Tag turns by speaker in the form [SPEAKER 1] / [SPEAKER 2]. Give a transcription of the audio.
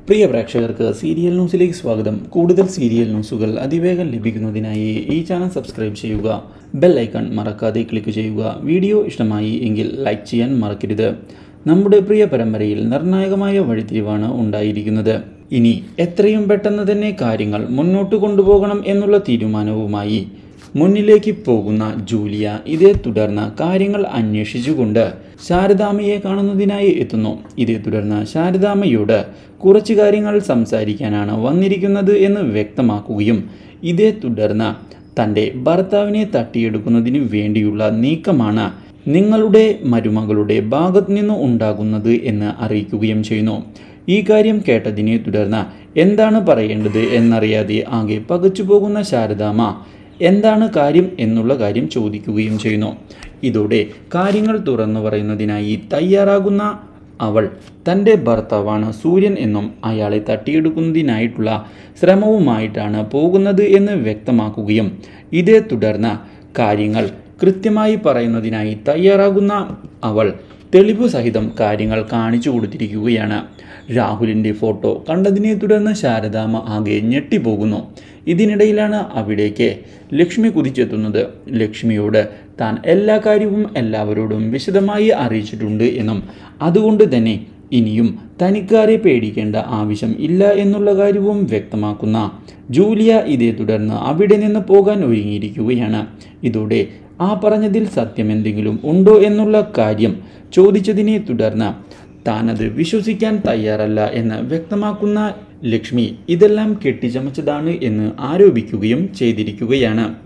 [SPEAKER 1] പ്രിയ പ്രേക്ഷകർക്ക് സീരിയൽ ന്യൂസിലേക്ക് സ്വാഗതം കൂടുതൽ സീരിയൽ ന്യൂസുകൾ അതിവേഗം ലഭിക്കുന്നതിനായി ഈ ചാനൽ സബ്സ്ക്രൈബ് ചെയ്യുക ബെൽ ഐക്കൺ മറക്കാതെ ക്ലിക്ക് ചെയ്യുക വീഡിയോ ഇഷ്ടമായി എങ്കിൽ ലൈക്ക് ചെയ്യാൻ മറക്കരുത് നമ്മുടെ പ്രിയ പരമ്പരയിൽ നിർണായകമായ വഴിത്തിരിവാണ് ഉണ്ടായിരിക്കുന്നത് ഇനി എത്രയും പെട്ടെന്ന് തന്നെ കാര്യങ്ങൾ മുന്നോട്ട് കൊണ്ടുപോകണം എന്നുള്ള തീരുമാനവുമായി മുന്നിലേക്ക് പോകുന്ന ജൂലിയ ഇതേ തുടർന്ന് കാര്യങ്ങൾ അന്വേഷിച്ചുകൊണ്ട് ശാരദാമ്മയെ കാണുന്നതിനായി എത്തുന്നു ഇതേ തുടർന്ന് ശാരദാമ്മയോട് കുറച്ച് കാര്യങ്ങൾ സംസാരിക്കാനാണ് വന്നിരിക്കുന്നത് എന്ന് വ്യക്തമാക്കുകയും ഇതേ തുടർന്ന് തൻ്റെ ഭർത്താവിനെ തട്ടിയെടുക്കുന്നതിന് വേണ്ടിയുള്ള നീക്കമാണ് നിങ്ങളുടെ മരുമകളുടെ ഭാഗത്തു നിന്ന് ഉണ്ടാകുന്നത് എന്ന് അറിയിക്കുകയും ചെയ്യുന്നു ഈ കാര്യം കേട്ടതിനെ തുടർന്ന് എന്താണ് പറയേണ്ടത് എന്നറിയാതെ ആകെ പകച്ചു പോകുന്ന ശാരദാമ്മ എന്താണ് കാര്യം എന്നുള്ള കാര്യം ചോദിക്കുകയും ചെയ്യുന്നു ഇതോടെ കാര്യങ്ങൾ തുറന്നു പറയുന്നതിനായി തയ്യാറാകുന്ന അവൾ തൻ്റെ ഭർത്താവാണ് സൂര്യൻ എന്നും അയാളെ തട്ടിയെടുക്കുന്നതിനായിട്ടുള്ള ശ്രമവുമായിട്ടാണ് പോകുന്നത് എന്ന് വ്യക്തമാക്കുകയും ഇതേ തുടർന്ന് കാര്യങ്ങൾ കൃത്യമായി പറയുന്നതിനായി തയ്യാറാകുന്ന അവൾ തെളിവ് സഹിതം കാര്യങ്ങൾ കാണിച്ചു കൊടുത്തിരിക്കുകയാണ് രാഹുലിൻ്റെ ഫോട്ടോ കണ്ടതിനെ തുടർന്ന് ശാരദാമ്മ ആകെ ഞെട്ടിപ്പോകുന്നു ഇതിനിടയിലാണ് അവിടേക്ക് ലക്ഷ്മി കുതിച്ചെത്തുന്നത് ലക്ഷ്മിയോട് താൻ എല്ലാ കാര്യവും എല്ലാവരോടും വിശദമായി അറിയിച്ചിട്ടുണ്ട് എന്നും അതുകൊണ്ട് തന്നെ ഇനിയും തനിക്കാരെ പേടിക്കേണ്ട ആവശ്യം ഇല്ല എന്നുള്ള കാര്യവും വ്യക്തമാക്കുന്ന ജൂലിയ ഇതേ തുടർന്ന് അവിടെ നിന്ന് പോകാൻ ഒരുങ്ങിയിരിക്കുകയാണ് ഇതോടെ ആ പറഞ്ഞതിൽ സത്യം എന്തെങ്കിലും ഉണ്ടോ എന്നുള്ള കാര്യം ചോദിച്ചതിനെ തുടർന്ന് താനത് വിശ്വസിക്കാൻ തയ്യാറല്ല എന്ന് വ്യക്തമാക്കുന്ന ലക്ഷ്മി ഇതെല്ലാം കെട്ടിച്ചമച്ചതാണ് എന്ന് ആരോപിക്കുകയും ചെയ്തിരിക്കുകയാണ്